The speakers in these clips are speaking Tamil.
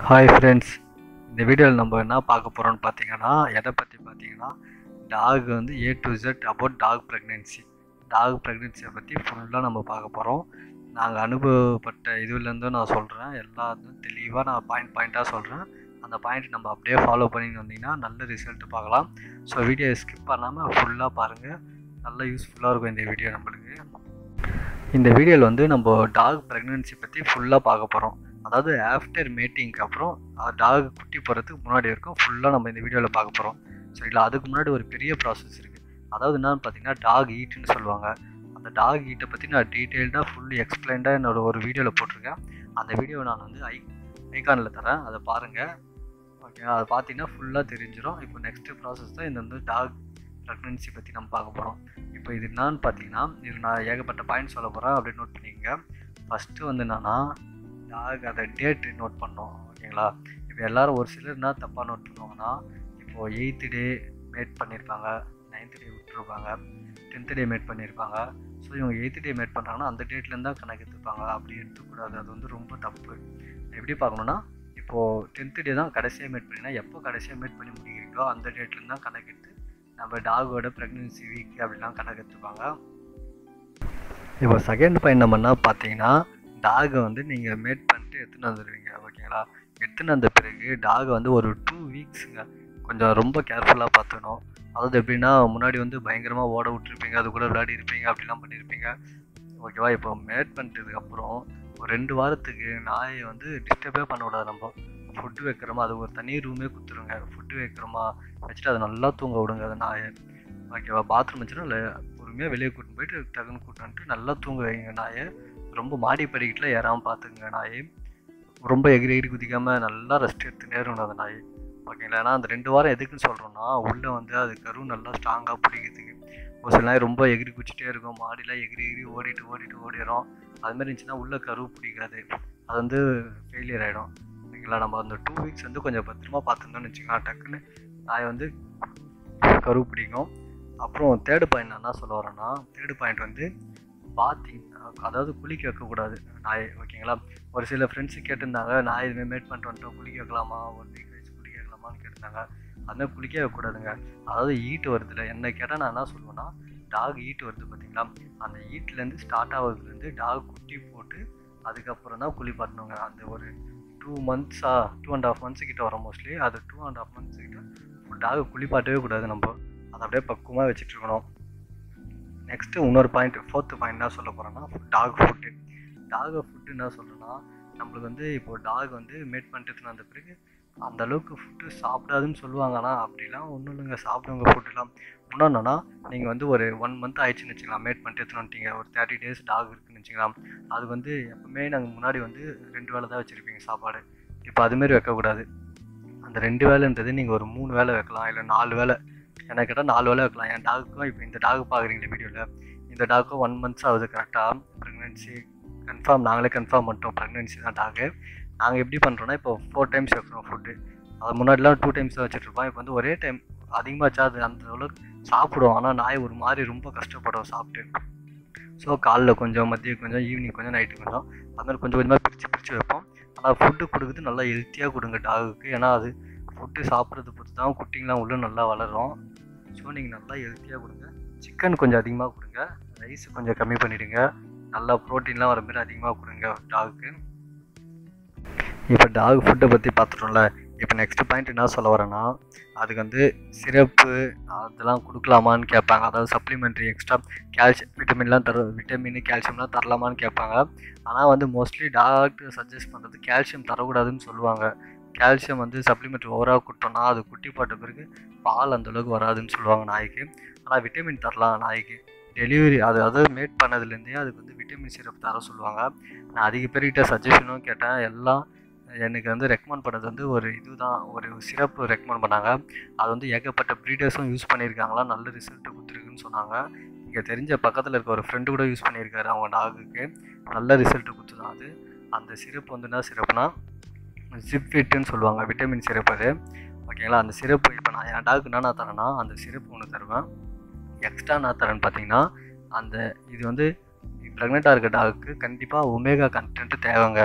ஹாய் ஃப்ரெண்ட்ஸ் இந்த வீடியோவில் நம்ம என்ன பார்க்க போகிறோம்னு பார்த்தீங்கன்னா எதை பற்றி பார்த்தீங்கன்னா டாக் வந்து A to Z about dog pregnancy dog ப்ரெக்னென்சியை பற்றி ஃபுல்லாக நம்ம பார்க்க போகிறோம் நாங்கள் அனுபவப்பட்ட இதுலேருந்தும் நான் சொல்கிறேன் எல்லாத்தையும் தெளிவாக நான் பாயிண்ட் பாயிண்ட்டாக சொல்கிறேன் அந்த பாயிண்ட் நம்ம அப்படியே ஃபாலோ பண்ணிட்டு வந்தீங்கன்னா நல்ல ரிசல்ட் பார்க்கலாம் ஸோ வீடியோ ஸ்கிப் பண்ணாமல் ஃபுல்லாக பாருங்கள் நல்ல யூஸ்ஃபுல்லாக இருக்கும் இந்த வீடியோ நம்மளுக்கு இந்த வீடியோவில் வந்து நம்ம டாக் ப்ரெக்னென்சி பற்றி ஃபுல்லாக பார்க்க போகிறோம் அதாவது ஆஃப்டர் மேட்டிங்க்கு அப்புறம் டாக் குட்டி போகிறதுக்கு முன்னாடி வரைக்கும் ஃபுல்லாக நம்ம இந்த வீடியோவில் பார்க்க போகிறோம் சரிங்களா அதுக்கு முன்னாடி ஒரு பெரிய ப்ராசஸ் இருக்குது அதாவது என்னன்னு பார்த்தீங்கன்னா டாக் ஈட்டுன்னு சொல்லுவாங்க அந்த டாக் ஈட்டை பற்றி நான் டீட்டெயில்டாக ஃபுல் எக்ஸ்பிளைன்டாக என்னோட ஒரு வீடியோவில் போட்டிருக்கேன் அந்த வீடியோவை நான் வந்து ஐ ஐகானில் தரேன் அதை பாருங்கள் ஓகே அதை பார்த்தீங்கன்னா ஃபுல்லாக தெரிஞ்சிடும் இப்போ நெக்ஸ்ட்டு ப்ராசஸ் தான் இந்த வந்து டாக் ப்ரெக்னென்சி பற்றி நம்ம பார்க்க போகிறோம் இப்போ இது என்னான்னு பார்த்தீங்கன்னா இது நான் ஏகப்பட்ட பாயிண்ட் சொல்ல போகிறேன் அப்படின்னு நோட் பண்ணிக்கங்க ஃபஸ்ட்டு வந்து என்னன்னா டாக் அதை டேட்டு நோட் பண்ணோம் ஓகேங்களா இப்போ எல்லாரும் ஒரு சிலர் என்ன தப்பாக நோட் பண்ணுவாங்கன்னா இப்போது எயித்து டே மேட் பண்ணியிருப்பாங்க நைன்த்து டே விட்டுருப்பாங்க டென்த்து டே மேட் பண்ணியிருப்பாங்க ஸோ இவங்க எயித்து டே மேட் பண்ணுறாங்கன்னா அந்த டேட்லேருந்து தான் கணக்கு எடுத்துப்பாங்க அப்படி எடுத்துக்கூடாது அது வந்து ரொம்ப தப்பு எப்படி பார்க்கணுன்னா இப்போது டென்த்து டே தான் கடைசியாக மேட் பண்ணினா எப்போ கடைசியாக மேட் பண்ணி முடிக்கிறீங்களோ அந்த டேட்லேருந்து தான் கணக்கு எடுத்து நம்ம டாகோட ப்ரெக்னென்சி வீக் அப்படிலாம் கணக்கு எடுத்துப்பாங்க இப்போ செகண்ட் பாயிண்ட் நம்ம என்ன பார்த்தீங்கன்னா டாகை வந்து நீங்கள் மேட் பண்ணிட்டு எடுத்துன்னு வந்துடுவீங்க ஓகேங்களா எடுத்துன்னு வந்த பிறகு டாகை வந்து ஒரு டூ வீக்ஸுங்க கொஞ்சம் ரொம்ப கேர்ஃபுல்லாக பார்த்துக்கணும் அதாவது எப்படின்னா முன்னாடி வந்து பயங்கரமாக ஓட விட்டுருப்பீங்க அது கூட விளையாடி இருப்பீங்க அப்படிலாம் பண்ணியிருப்பீங்க ஓகேவா இப்போ மேட் பண்ணிட்டதுக்கப்புறம் ஒரு ரெண்டு வாரத்துக்கு நாயை வந்து டிஸ்டர்பே பண்ணக்கூடாது நம்ம ஃபுட்டு வைக்கிறோமா அது ஒரு தனி ரூமே கொடுத்துருங்க ஃபுட்டு வைக்கிறோமா வச்சுட்டு அதை நல்லா தூங்க விடுங்க அந்த நாயை ஓகேவா பாத்ரூம் வச்சுன்னா இல்லை பொறுமையாக வெளியே கூட்டின்னு போயிட்டு டக்குன்னு கூட்டு வந்துட்டு நல்லா தூங்க வைங்க நாயை ரொம்ப மாடி படிக்கட்டில் ஏறாமல் பார்த்துக்குங்க நாயை ரொம்ப எகிரி எகிரி குதிக்காமல் நல்லா ரெஸ்ட் எடுத்து நேரணும் அந்த நாய் ஓகேங்களா ஏன்னா அந்த ரெண்டு வாரம் எதுக்குன்னு சொல்கிறோன்னா உள்ளே வந்து அது கரு நல்லா ஸ்ட்ராங்காக பிடிக்கிறதுக்கு ஒரு சில நாய் ரொம்ப எகிரி குச்சிட்டே இருக்கும் மாடிலாம் எகிரி எகிரி ஓடிட்டு ஓடிட்டு ஓடிடும் அதுமாதிரி இருந்துச்சுன்னா உள்ளே கரு பிடிக்காது அது வந்து ஃபெயிலியர் ஆகிடும் ஓகேங்களா நம்ம அந்த டூ வீக்ஸ் வந்து கொஞ்சம் பத்திரமா பார்த்துருந்தோம்னு வச்சுக்கலாம் டக்குன்னு நாய் வந்து கரு பிடிக்கும் அப்புறம் தேர்டு பாயிண்ட் நான் என்ன சொல்ல வரேன்னா தேர்டு பாயிண்ட் வந்து பாத்திங் அதாவது குளிக்க வைக்கக்கூடாது நாய் ஓகேங்களா ஒரு சில ஃப்ரெண்ட்ஸு கேட்டிருந்தாங்க நாய் இதுமாதிரி மேட் பண்ணிட்டு வந்துட்டோம் குளிக்க வைக்கலாமா ஒரு வீக் கழிச்சு குளிக்க வைக்கலாமான்னு கேட்டிருந்தாங்க அதுமாதிரி குளிக்க வைக்கக்கூடாதுங்க அதாவது ஈட்டு வருதுல என்ன கேட்டால் நான் என்ன சொல்லுவேன்னா டாக் ஈட்டு வருது பார்த்தீங்களா அந்த ஈட்லேருந்து ஸ்டார்ட் ஆகுறதுலேருந்து டாக் குட்டி போட்டு அதுக்கப்புறம் தான் குளிப்பாட்டணுங்க அந்த ஒரு டூ மந்த்ஸா டூ அண்ட் ஆஃப் மந்த்ஸ் கிட்ட வரும் மோஸ்ட்லி அது டூ அண்ட் ஆஃப் மந்த்ஸ் கிட்ட டாக் குளிப்பாட்டவே கூடாது நம்ம அதை அப்படியே பக்குவமாக வச்சுட்டு இருக்கணும் நெக்ஸ்ட்டு இன்னொரு பாயிண்ட் ஃபோர்த்து பாயிண்ட் என்ன சொல்ல போகிறேன்னா டாக் ஃபுட்டு டாக் ஃபுட்டு என்ன சொல்கிறேன்னா நம்மளுக்கு வந்து இப்போது டாக் வந்து மேட் பண்ணிட்டு வந்த பிறகு அந்த அளவுக்கு ஃபுட்டு சாப்பிடாதுன்னு சொல்லுவாங்கன்னா அப்படிலாம் ஒன்றும் இல்லைங்க சாப்பிடுங்க ஃபுட்டுலாம் இன்னும் என்னன்னா நீங்கள் வந்து ஒரு ஒன் மந்த் ஆயிடுச்சுன்னு வச்சுக்கலாம் மேட் பண்ணிட்டு எடுத்துன்னு வந்துட்டீங்க ஒரு தேர்ட்டி டேஸ் டாக் இருக்குன்னு வச்சுக்கலாம் அது வந்து எப்பவுமே நாங்கள் முன்னாடி வந்து ரெண்டு வேலை தான் வச்சுருப்பீங்க சாப்பாடு இப்போ அதுமாரி வைக்கக்கூடாது அந்த ரெண்டு வேலைன்றது நீங்கள் ஒரு மூணு வேலை வைக்கலாம் இல்லை நாலு வேலை என்ன கேட்டால் நாலு வேலை வைக்கலாம் என் டாகுக்கும் இப்போ இந்த டாக் பார்க்குறீங்க வீடியோவில் இந்த டாக்கும் ஒன் மந்த்ஸ் ஆகுது கரெக்டாக ப்ரெக்னென்சி கன்ஃபார்ம் நாங்களே கன்ஃபார்ம் பண்ணிட்டோம் ப்ரெக்னென்சி தான் டாகு நாங்கள் எப்படி பண்ணுறோன்னா இப்போ ஃபோர் டைம்ஸ் வைக்கிறோம் ஃபுட்டு அது முன்னாடிலாம் டூ டைம்ஸ் தான் வச்சுட்ருப்போம் இப்போ வந்து ஒரே டைம் அதிகமாகச்சா அது அந்த அளவுக்கு சாப்பிடும் ஆனால் நாய் ஒரு மாதிரி ரொம்ப கஷ்டப்படும் சாப்பிட்டு ஸோ காலைல கொஞ்சம் மதியம் கொஞ்சம் ஈவினிங் கொஞ்சம் நைட்டு கொஞ்சம் அது மாதிரி கொஞ்சம் கொஞ்சமாக பிரித்து பிரித்து வைப்போம் ஆனால் ஃபுட்டு கொடுக்குறது நல்லா ஹெல்த்தியாக கொடுங்க டாகுக்கு ஏன்னா அது ஃபுட்டு சாப்பிட்றது பொறுத்து தான் குட்டிங்கெலாம் உள்ளே நல்லா வளரும் ஸோ நீங்கள் நல்லா ஹெல்த்தியாக கொடுங்க சிக்கன் கொஞ்சம் அதிகமாக கொடுங்க ரைஸ் கொஞ்சம் கம்மி பண்ணிவிடுங்க நல்லா ப்ரோட்டீன்லாம் வர மாதிரி அதிகமாக கொடுங்க டாகுக்கு இப்போ டாக் ஃபுட்டை பற்றி பார்த்துட்டோம்ல இப்போ நெக்ஸ்ட் பாயிண்ட் என்ன சொல்ல வரேன்னா அதுக்கு வந்து சிறப்பு அதெல்லாம் கொடுக்கலாமான்னு கேட்பாங்க அதாவது சப்ளிமெண்ட்ரி எக்ஸ்ட்ரா கால்சியம் விட்டமின்லாம் தர விட்டமின் கால்சியம்லாம் தரலாமான்னு கேட்பாங்க ஆனால் வந்து மோஸ்ட்லி டாக்டர் சஜஸ்ட் பண்ணுறது கால்சியம் தரக்கூடாதுன்னு சொல்லுவாங்க கால்சியம் வந்து சப்ளிமெண்ட்ரி ஓவராக கொடுத்தோம்னா அது குட்டி போட்ட பிறகு பால் அந்தளவுக்கு வராதுன்னு சொல்லுவாங்க நாய்க்கு ஆனால் விட்டமின் தரலாம் நாய்க்கு டெலிவரி அது அதாவது மேட் பண்ணதுலேருந்தே அதுக்கு வந்து விட்டமின் சிரப் தர சொல்லுவாங்க நான் அதிக பேர்கிட்ட சஜஷனும் கேட்டேன் எல்லாம் எனக்கு வந்து ரெக்கமெண்ட் பண்ணது வந்து ஒரு இதுதான் ஒரு சிறப்பு ரெக்கமெண்ட் பண்ணாங்க அது வந்து ஏகப்பட்ட ப்ரீடர்ஸும் யூஸ் பண்ணியிருக்காங்களா நல்ல ரிசல்ட்டு கொடுத்துருக்குன்னு சொன்னாங்க இங்கே தெரிஞ்ச பக்கத்தில் இருக்க ஒரு ஃப்ரெண்டு கூட யூஸ் பண்ணியிருக்காரு அவங்க டாகுக்கு நல்ல ரிசல்ட்டு கொடுத்துதான் அது அந்த சிறப்பு வந்து என்ன சிறப்புனா ஜிப்ஃபிட்டுன்னு சொல்லுவாங்க விட்டமின் சிறப்பு அது ஓகேங்களா அந்த சிறப்பு இப்போ நான் என் டாக்கு என்ன நான் தரேன்னா அந்த சிறப்பு ஒன்று தருவேன் எக்ஸ்ட்ரா நான் தரேன்னு பார்த்தீங்கன்னா அந்த இது வந்து ப்ரெக்னெண்ட்டாக இருக்க டாகுக்கு கண்டிப்பாக ஒமேகா கண்டென்ட்டு தேவைங்க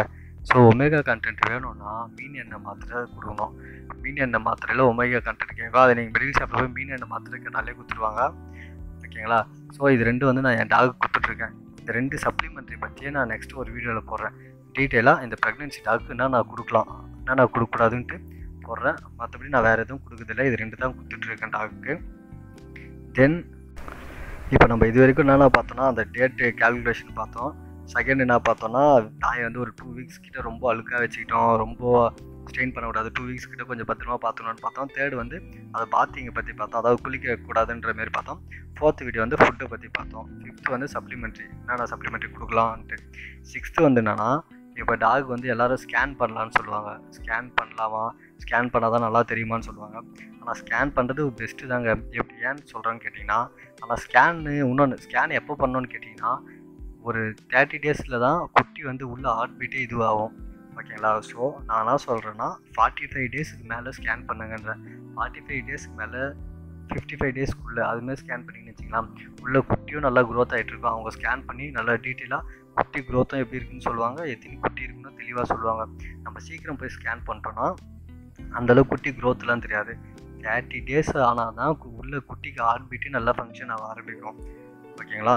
ஸோ ஒமேகா கண்டென்ட் வேணும்னா மீன் எண்ணெய் மாத்திரை கொடுக்கணும் மீன் எண்ணெய் மாத்திரையில் ஒமேகா கண்டென்ட் கேட்கும் அதை நீங்கள் மெடிக்கல் ஷாப்பில் போய் மீன் எண்ணெய் மாத்திரை கேட்டாலே கொடுத்துருவாங்க ஓகேங்களா ஸோ இது ரெண்டு வந்து நான் என் டாக் கொடுத்துட்ருக்கேன் இந்த ரெண்டு சப்ளிமெண்ட்ரி பற்றியே நான் நெக்ஸ்ட் ஒரு வீடியோவில் போடுறேன் டீட்டெயிலாக இந்த ப்ரெக்னென்சி டாக்கு என்ன நான் கொடுக்கலாம் என்ன நான் கொடுக்கக்கூடாதுன்ட்டு போடுறேன் மற்றபடி நான் வேறு எதுவும் கொடுக்குறதில்ல இது ரெண்டு தான் கொடுத்துட்ருக்கேன் டாக்குக்கு தென் இப்போ நம்ம இது வரைக்கும் என்னென்ன பார்த்தோம்னா அந்த டேட்டு கேல்குலேஷன் பார்த்தோம் செகண்ட் என்ன பார்த்தோம்னா நாயை வந்து ஒரு டூ வீக்ஸ் கிட்ட ரொம்ப அழுக்காக வச்சுக்கிட்டோம் ரொம்ப ஸ்ட்ரெயின் பண்ணக்கூடாது டூ வீக்ஸ் கிட்ட கொஞ்சம் பத்திரமா பார்த்துக்கணும்னு பார்த்தோம் தேர்ட் வந்து அதை பாத்திங்க பற்றி பார்த்தோம் அதாவது குளிக்க கூடாதுன்ற மாதிரி பார்த்தோம் ஃபோர்த் வீடியோ வந்து ஃபுட்டை பற்றி பார்த்தோம் ஃபிஃப்த் வந்து சப்ளிமெண்ட்ரி என்னென்ன சப்ளிமெண்ட்ரி கொடுக்கலான்ட்டு சிக்ஸ்த்து வந்து என்னென்னா இப்போ டாக் வந்து எல்லாரும் ஸ்கேன் பண்ணலான்னு சொல்லுவாங்க ஸ்கேன் பண்ணலாமா ஸ்கேன் பண்ணால் தான் நல்லா தெரியுமான்னு சொல்லுவாங்க ஆனால் ஸ்கேன் பண்ணுறது பெஸ்ட்டு தாங்க எப்படி ஏன்னு சொல்கிறேன்னு கேட்டிங்கன்னா ஆனால் ஸ்கேனு இன்னொன்று ஸ்கேன் எப்போ பண்ணணும்னு கேட்டிங்கன்னா ஒரு தேர்ட்டி டேஸில் தான் குட்டி வந்து உள்ள ஹார்ட் பீட்டே இதுவாகும் ஓகேங்களா ஸோ நான் என்ன சொல்கிறேன்னா ஃபார்ட்டி ஃபைவ் டேஸுக்கு மேலே ஸ்கேன் பண்ணுங்கன்றேன் ஃபார்ட்டி ஃபைவ் டேஸ்க்கு மேலே ஃபிஃப்டி ஃபைவ் டேஸ்க்குள்ளே அதுமாதிரி ஸ்கேன் பண்ணிங்கன்னு வச்சிங்களேன் உள்ள குட்டியும் நல்லா க்ரோத் ஆகிட்டு இருக்கும் அவங்க ஸ்கேன் பண்ணி நல்லா டீட்டெயிலாக குட்டி க்ரோத்தும் எப்படி இருக்குன்னு சொல்லுவாங்க எத்தனை குட்டி இருக்குன்னு தெளிவாக சொல்லுவாங்க நம்ம சீக்கிரம் போய் ஸ்கேன் பண்ணிட்டோன்னா அந்தளவுக்கு குட்டி க்ரோத்லாம் தெரியாது தேர்ட்டி டேஸ் ஆனால் தான் கு- உள்ள குட்டிக்கு ஹார்ட் பீட்டு நல்லா ஃபங்க்ஷன் ஆக ஆரம்பிக்கும் ஓகேங்களா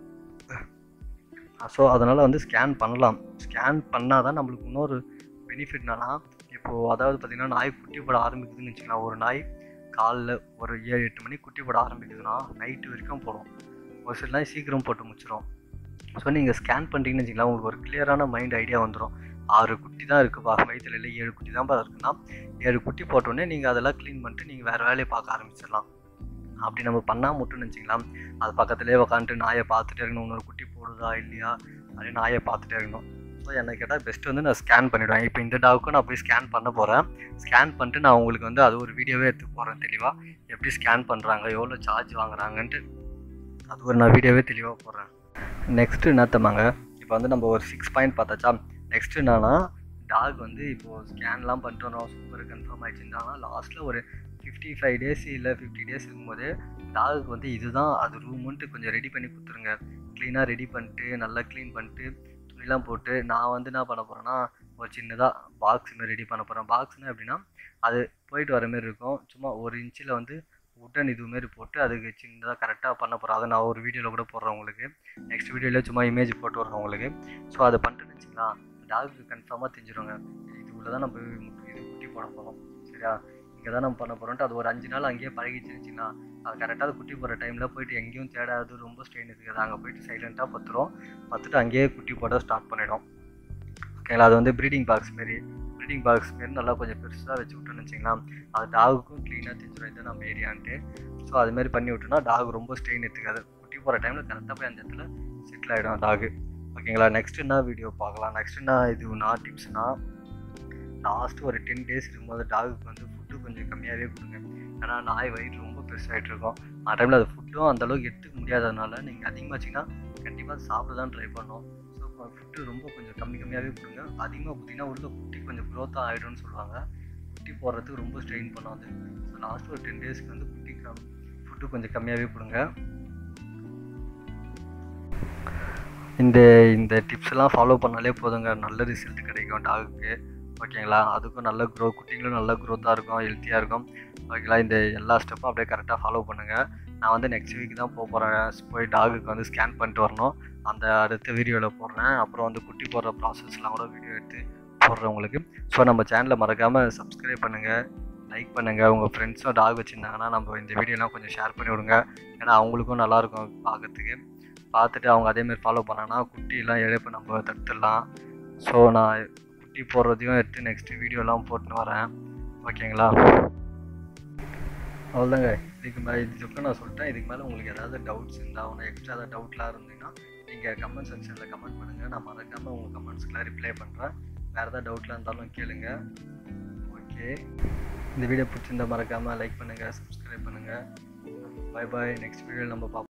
ஸோ அதனால் வந்து ஸ்கேன் பண்ணலாம் ஸ்கேன் பண்ணால் தான் நம்மளுக்கு இன்னொரு பெனிஃபிட் என்னன்னா இப்போது அதாவது பார்த்திங்கன்னா நாய் குட்டி போட ஆரம்பிக்குதுன்னு வச்சுக்கலாம் ஒரு நாய் காலைல ஒரு ஏழு எட்டு மணிக்கு குட்டி போட ஆரம்பிக்குதுன்னா நைட்டு வரைக்கும் போடும் ஒரு சில நாய் சீக்கிரம் போட்டு முடிச்சிடும் ஸோ நீங்கள் ஸ்கேன் பண்ணிட்டீங்கன்னு வச்சுக்கலாம் உங்களுக்கு ஒரு கிளியரான மைண்ட் ஐடியா வந்துடும் ஆறு குட்டி தான் இருக்குப்பா வயிற்றுல இல்லை ஏழு குட்டி தான்ப்பா இருக்குன்னா ஏழு குட்டி போட்டோடனே நீங்கள் அதெல்லாம் க்ளீன் பண்ணிட்டு நீங்கள் வேறு வேலையை பார்க்க ஆரம்பிச்சிடலாம் அப்படி நம்ம பண்ணால் மட்டும்னு வச்சுக்கலாம் அது பக்கத்துலேயே உட்காந்துட்டு நாயை பார்த்துட்டே இருக்கணும் இன்னொரு குட்டி போடுதா இல்லையா அப்படியே நாயை பார்த்துட்டே இருக்கணும் ஸோ என்ன கேட்டால் பெஸ்ட்டு வந்து நான் ஸ்கேன் பண்ணிவிடுவேன் இப்போ இந்த டாவுக்கும் நான் போய் ஸ்கேன் பண்ண போகிறேன் ஸ்கேன் பண்ணிட்டு நான் உங்களுக்கு வந்து அது ஒரு வீடியோவே எடுத்து போகிறேன் தெளிவாக எப்படி ஸ்கேன் பண்ணுறாங்க எவ்வளோ சார்ஜ் வாங்குறாங்கன்ட்டு அது ஒரு நான் வீடியோவே தெளிவாக போடுறேன் நெக்ஸ்ட்டு என்னத்தமாங்க இப்போ வந்து நம்ம ஒரு சிக்ஸ் பாயிண்ட் பார்த்தாச்சா நெக்ஸ்ட் என்னன்னா டாக் வந்து இப்போது ஸ்கேன்லாம் பண்ணிட்டு வரோம் சூப்பர் கன்ஃபார்ம் ஆயிடுச்சுட்டாங்கன்னா லாஸ்ட்டில் ஒரு ஃபிஃப்டி ஃபைவ் டேஸ் இல்லை ஃபிஃப்டி டேஸ் இருக்கும்போது டாகுக்கு வந்து இதுதான் அது ரூமுன்ட்டு கொஞ்சம் ரெடி பண்ணி கொடுத்துருங்க க்ளீனாக ரெடி பண்ணிட்டு நல்லா க்ளீன் பண்ணிட்டு துணிலாம் போட்டு நான் வந்து என்ன பண்ண போகிறேன்னா ஒரு சின்னதாக பாக்ஸ் மாதிரி ரெடி பண்ண போகிறேன் பாக்ஸ்னால் எப்படின்னா அது போயிட்டு வர மாதிரி இருக்கும் சும்மா ஒரு இன்ச்சில் வந்து உட்டன் இது மாரி போட்டு அதுக்கு சின்னதாக கரெக்டாக பண்ண போகிறேன் அதை நான் ஒரு வீடியோவில் கூட போடுறேன் உங்களுக்கு நெக்ஸ்ட் வீடியோவில் சும்மா இமேஜ் போட்டு வர்றேன் உங்களுக்கு ஸோ அதை பண்ணிட்டு வச்சுக்கலாம் டாகுக்கு கன்ஃபார்மாக தெரிஞ்சிருவாங்க இது உள்ள தான் நம்ம முட்டை- இது குட்டி போட போகிறோம் சரியா இங்கே தான் நம்ம பண்ண போகிறோன்ட்டு அது ஒரு அஞ்சு நாள் அங்கேயே பழகிச்சிருந்துச்சின்னா அது கரெக்டாக அது குட்டி போடுற டைமில் போயிட்டு எங்கேயும் தேடாது ரொம்ப ஸ்ட்ரெயின் இருக்குது அங்கே போயிட்டு சைலண்ட்டாக பத்துரும் பத்துட்டு அங்கேயே குட்டி போட ஸ்டார்ட் பண்ணிடும் ஓகேங்களா அது வந்து ப்ரீடிங் பாக்ஸ் மாரி ப்ரீடிங் பாக்ஸ் மாரி நல்லா கொஞ்சம் பெருசாக வச்சு விட்டோன்னு வச்சிங்களேன் அது டாகுக்கும் க்ளீனாக தெரிஞ்சிடும் இது நம்ம ஏரியான்ட்டு ஸோ அதுமாரி பண்ணி விட்டோன்னா டாக் ரொம்ப ஸ்ட்ரெயின் எடுத்துக்காது குட்டி போகிற டைமில் கரெக்டாக போய் அந்த இடத்துல செட்டில் ஆகிடும் டாகு ஓகேங்களா நெக்ஸ்ட் என்ன வீடியோ பார்க்கலாம் நெக்ஸ்ட் என்ன இது நான் டிப்ஸ்னா லாஸ்ட் ஒரு டென் டேஸ் இருக்கும்போது டாகுக்கு வந்து ஃபுட்டு கொஞ்சம் கம்மியாகவே கொடுங்க ஏன்னா நாய் வயிறு ரொம்ப பெருசாகிட்டு இருக்கும் அந்த டைமில் அது ஃபுட்டும் அந்த அளவுக்கு எடுத்துக்க முடியாததுனால நீங்கள் அதிகமாக வச்சிங்கன்னா கண்டிப்பாக சாப்பிட தான் ட்ரை பண்ணணும் ஸோ ஃபுட்டு ரொம்ப கொஞ்சம் கம்மி கம்மியாகவே கொடுங்க அதிகமாக கொடுத்தீங்கன்னா உள்ள குட்டி கொஞ்சம் க்ரோத்தாக ஆகிடும்னு சொல்லுவாங்க குட்டி போடுறதுக்கு ரொம்ப ஸ்ட்ரெயின் பண்ணும் அது ஸோ லாஸ்ட் ஒரு டென் டேஸ்க்கு வந்து குட்டி கம் ஃபுட்டு கொஞ்சம் கம்மியாகவே கொடுங்க இந்த இந்த டிப்ஸ்லாம் ஃபாலோ பண்ணாலே போதுங்க நல்ல ரிசல்ட் கிடைக்கும் டாகுக்கு ஓகேங்களா அதுக்கும் நல்ல க்ரோ குட்டிங்களும் நல்ல க்ரோத்தாக இருக்கும் ஹெல்த்தியாக இருக்கும் ஓகேங்களா இந்த எல்லா ஸ்டெப்பும் அப்படியே கரெக்டாக ஃபாலோ பண்ணுங்கள் நான் வந்து நெக்ஸ்ட் வீக் தான் போக போகிறேன் போய் டாகுக்கு வந்து ஸ்கேன் பண்ணிட்டு வரணும் அந்த அடுத்த வீடியோவில் போடுறேன் அப்புறம் வந்து குட்டி போடுற ப்ராசஸ்லாம் கூட வீடியோ எடுத்து போடுறேன் உங்களுக்கு ஸோ நம்ம சேனலை மறக்காமல் சப்ஸ்கிரைப் பண்ணுங்கள் லைக் பண்ணுங்கள் உங்கள் ஃப்ரெண்ட்ஸும் டாக் வச்சுருந்தாங்கன்னா நம்ம இந்த வீடியோலாம் கொஞ்சம் ஷேர் பண்ணி விடுங்க ஏன்னா அவங்களுக்கும் நல்லாயிருக்கும் பார்க்கறதுக்கு பார்த்துட்டு அவங்க அதேமாரி ஃபாலோ பண்ணாங்கன்னா குட்டிலாம் இழப்பு நம்ம தடுத்துடலாம் ஸோ நான் குட்டி போடுறதையும் எடுத்து நெக்ஸ்ட் வீடியோலாம் போட்டுன்னு வரேன் ஓகேங்களா அவ்வளோதாங்க இதுக்கு மேலே இதுக்கு நான் சொல்லிட்டேன் இதுக்கு மேலே உங்களுக்கு ஏதாவது டவுட்ஸ் இருந்தால் ஒன்று எக்ஸ்ட்ரா ஏதாவது டவுட்லாம் இருந்தீங்கன்னா நீங்கள் கமெண்ட் செக்ஷனில் கமெண்ட் பண்ணுங்கள் நான் மறக்காமல் உங்கள் கமெண்ட்ஸ்க்கெலாம் ரிப்ளை பண்ணுறேன் வேறு ஏதாவது டவுட்லாம் இருந்தாலும் கேளுங்க ஓகே இந்த வீடியோ பிடிச்சிருந்தா மறக்காமல் லைக் பண்ணுங்கள் சப்ஸ்கிரைப் பண்ணுங்கள் பை பாய் நெக்ஸ்ட் வீடியோவில் நம்ம பார்ப்போம்